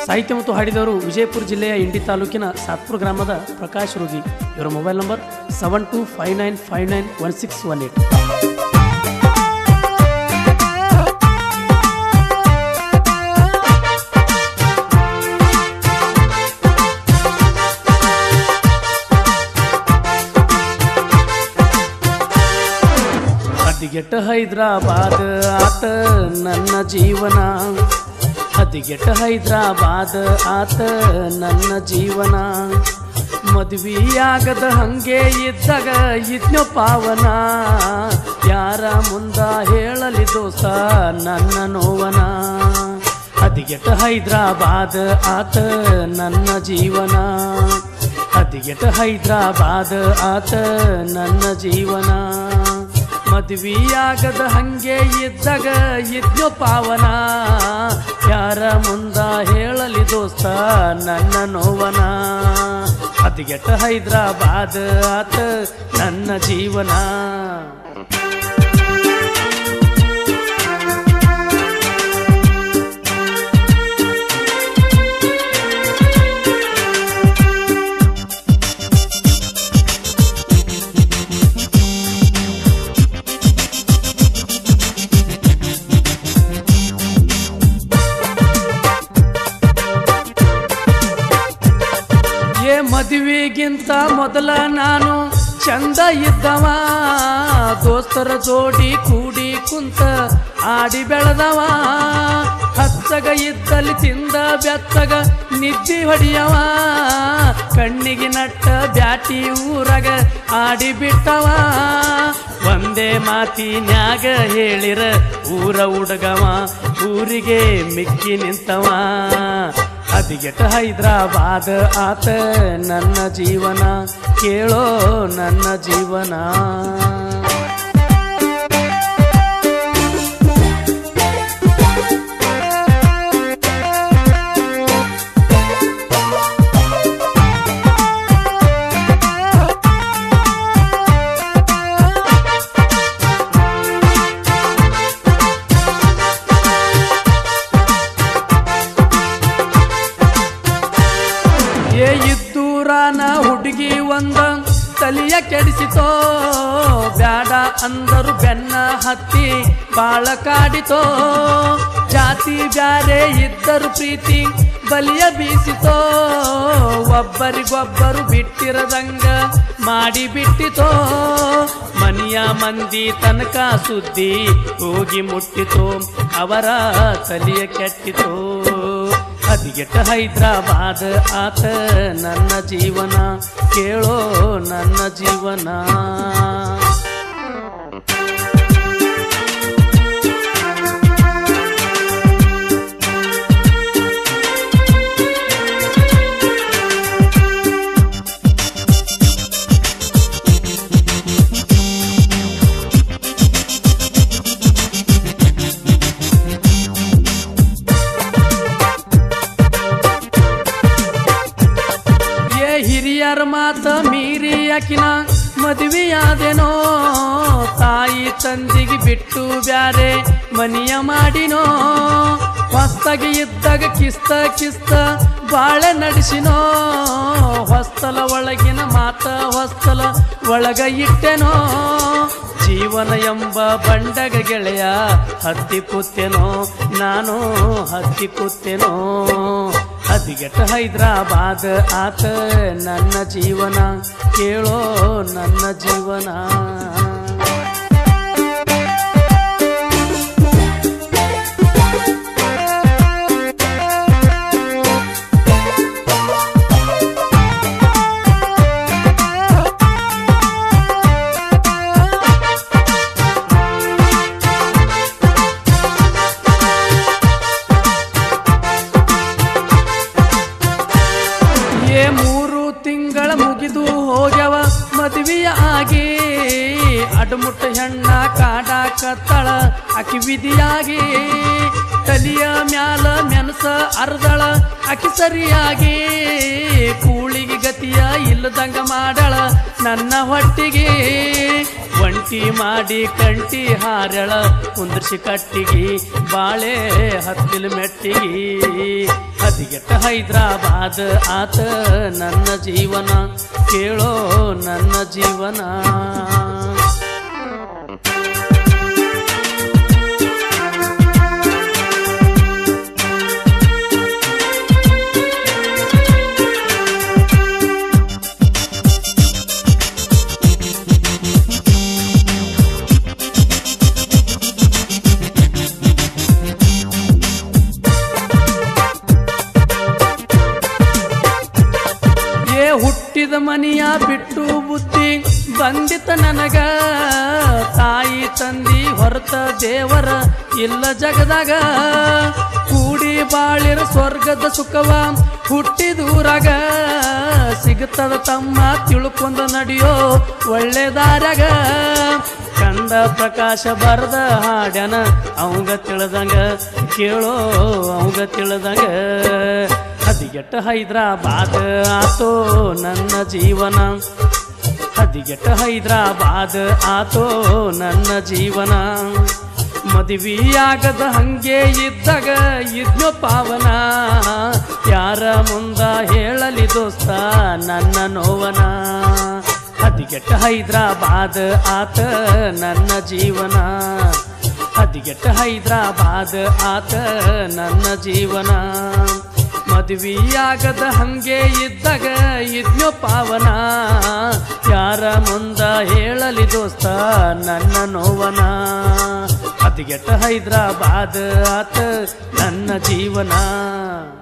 ಸಾಹಿತ್ಯ ಮತ್ತು ಹಾಡಿದವರು ವಿಜಯಪುರ ಜಿಲ್ಲೆಯ ಇಂಡಿ ತಾಲೂಕಿನ ಸಾತ್ಪುರ ಗ್ರಾಮದ ಪ್ರಕಾಶ್ ರೋಗಿ ಇವರ mobile number seven two five nine five nine one six one eight ಹದಿಗೆಟ್ಟ ಹೈದ್ರಾಬಾದ್ ಆತ ನನ್ನ ಜೀವನ ಹದಿಗೆಟ್ಟ ಹೈದ್ರಾಬಾದ್ ಆತ ನನ್ನ ಜೀವನ ಮದುವೆಯಾಗದ ಹಂಗೆ ಇದ್ದಾಗ ಇದ್ನೋ ಪಾವನ ಯಾರ ಮುಂದ ಹೇಳಲಿ ದೋಸ ನನ್ನ ನೋವನ ಹದಿಗೆಟ್ಟ ಹೈದ್ರಾಬಾದ್ ಆತ ನನ್ನ ಜೀವನ ಹದಿಗೆಟ್ಟ ಹೈದ್ರಾಬಾದ್ ಆತ ನನ್ನ ಜೀವನ ಮದುವೆಯಾಗದ ಹಂಗೆ ಇದ್ದಾಗ ಇದ್ನೋ ಪಾವನ ಯಾರ ಮುಂದ ಹೇಳಲಿ ದೋಸ್ತ ನನ್ನ ನೋವನ ಹದಿಗೆಟ್ಟ ಹೈದ್ರಾಬಾದ್ ಆತ ನನ್ನ ಜೀವನ ಏ ಮದುವೆಗಿಂತ ಮೊದಲ ನಾನು ಚಂದ ಇದ್ದವ ದೋಸ್ತರ ಜೋಡಿ ಕೂಡಿ ಕುಂತ ಆಡಿ ಬೆಳೆದವ ಹಚ್ಚಗ ಇದ್ದಲ್ಲಿ ತಿಂದ ಬೆತ್ತಗ ನಿದ್ದಿ ಹೊಡಿಯವ ಕಣ್ಣಿಗೆ ನಟ್ಟ ಬ್ಯಾಟಿ ಊರಗ ಆಡಿ ಬಿಟ್ಟವ ಒಂದೇ ಮಾತಿನ್ಯಾಗ ಹೇಳಿರ ಊರ ಹುಡುಗವ ಊರಿಗೆ ಮಿಕ್ಕಿ ನಿಂತವ ಹದಿಗೆಟ್ಟ ಹೈದ್ರಾಬಾದ್ ಆತ ನನ್ನ ಜೀವನ ಕೇಳೋ ನನ್ನ ಜೀವನ ಏ ಇದ್ದೂರಾನ ಹುಡುಗಿ ಒಂದ ತಲಿಯ ಕೆಡಿಸಿತೋ ಬ್ಯಾಡ ಅಂದರು ಬೆನ್ನ ಹತ್ತಿ ಬಾಳ ಕಾಡಿತೋ ಜಾತಿ ಬ್ಯಾರೆ ಇದ್ದರು ಪ್ರೀತಿ ಬಲಿಯ ಬೀಸಿತೋ ಒಬ್ಬರಿಗೊಬ್ಬರು ಬಿಟ್ಟಿರದಂಗ ಮಾಡಿ ಬಿಟ್ಟಿತೋ ಮನಿಯ ಮಂದಿ ತನಕ ಸುದ್ದಿ ಹೋಗಿ ಮುಟ್ಟಿತೋ ಅವರ ತಲಿಯ ಕೆಟ್ಟಿತೋ ಹದಿಗೆಟ್ಟ ಹೈದ್ರಾಬಾದ್ ಆತ ನನ್ನ ಜೀವನ ಕೇಳೋ ನನ್ನ ಜೀವನ ಏ ಹಿರಿಯರ ಮಾತ ಮೀರಿ ಅಕಿನ ಮದುವೆಯಾದೆನೋ ತಾಯಿ ತಂದಿಗೆ ಬಿಟ್ಟು ಬ್ಯಾರೆ ಮನಿಯ ಮಾಡಿನೋ ಹೊಸ್ತಾಗಿ ಇದ್ದಾಗ ಕಿಸ್ತ ಕಿಸ್ತ ಬಾಳೆ ನಡೆಸಿನೋ ಹೊಸ್ತಲ ಒಳಗಿನ ಮಾತ ಹೊಸ್ತಲ ಒಳಗ ಇಟ್ಟೆನೋ ಜೀವನ ಎಂಬ ಬಂಡಗ ಗೆಳೆಯ ಹತ್ತಿ ಕೂತೆನೋ ನಾನು ಹತ್ತಿ ಕೂತೆನೋ ಹದಿಗೆಟ್ಟ ಹೈದ್ರಾಬಾದ್ ಆತ ನನ್ನ ಜೀವನ ಕೇಳೋ ನನ್ನ ಜೀವನ ಏ ಮೂರು ತಿಂಗಳ ಮುಗಿದು ಹೋಗ್ಯವ ಮದುವೆಯ ಆಗಿ ಅಡ್ಮುಟ್ಟ ಹೆಣ್ಣ ಕಾಡ ಕತ್ತಳ ಅಕಿ ವಿಧಿಯಾಗಿ ತಲಿಯ ಮ್ಯಾಲ ಮೆಣಸ ಅರ್ದಳ ಅಕಿ ಸರಿಯಾಗಿ ಕೂಳಿಗೆ ಗತಿಯ ಇಲ್ಲದಂಗ ಮಾಡಳ ನನ್ನ ಹೊಟ್ಟಿಗೆ ಒಂಟಿ ಮಾಡಿ ಕಂಟಿ ಹಾರಳ ಕುಂದ್ರಿಸಿ ಕಟ್ಟಿಗಿ ಬಾಳೆ ಹತ್ತಿಲ ಮೆಟ್ಟಿಗಿ ಹದಿಗೆಟ್ಟ ಹೈದ್ರಾಬಾದ್ ಆತ ನನ್ನ ಜೀವನ ಕೇಳೋ ನನ್ನ ಜೀವನ ಏ ಹುಟ್ಟಿದ ಮನಿಯ ಬಿಟ್ಟು ಬುದ್ಧಿ ಬಂದಿತ ನನಗ ತಾಯಿ ತಂದಿ ಹೊರತ ದೇವರ ಇಲ್ಲ ಜಗದಾಗ ಕೂಡಿ ಬಾಳಿರ ಸ್ವರ್ಗದ ಸುಖವ ಹುಟ್ಟಿದೂರಾಗ ಸಿಗುತ್ತದ ತಮ್ಮ ತಿಳ್ಕೊಂಡ ನಡೆಯೋ ಒಳ್ಳೆ ದಾರ್ಯಾಗ ಕಂಡ ಪ್ರಕಾಶ ಬರದ ಹಾಡ್ಯಾನ ಅವಂಗ ತಿಳಿದಂಗ ಕೇಳೋ ಅವಂಗ ತಿಳಿದಂಗ ಹದಿಗೆಟ್ಟ ಹೈದ್ರಾಬಾದ್ ಆತೋ ನನ್ನ ಜೀವನ ಹದಿಗೆಟ್ಟ ಹೈದ್ರಾಬಾದ್ ಆತೋ ನನ್ನ ಜೀವನ ಮದುವೆಯಾಗದ ಹಂಗೆ ಇದ್ದಾಗ ಇದ್ನೋ ಪಾವನ ಯಾರ ಮುಂದ ಹೇಳಲಿ ದೋಸ್ತ ನನ್ನ ನೋವನ ಹದಿಗೆಟ್ಟ ಹೈದ್ರಾಬಾದ್ ಆತ ನನ್ನ ಜೀವನ ಹದಿಗೆಟ್ಟ ಹೈದ್ರಾಬಾದ್ ಆತ ನನ್ನ ಜೀವನ ಮದುವೆಯಾಗದ ಹಂಗೆ ಇದ್ದಾಗ ಇದ್ನೋ ಪಾವನ ಯಾರ ಮುಂದ ಹೇಳಲಿ ದೋಸ್ತ ನನ್ನ ನೋವನ ಹದಿಗೆಟ್ಟ ಹೈದ್ರಾಬಾದ್ ಆತ ನನ್ನ ಜೀವನ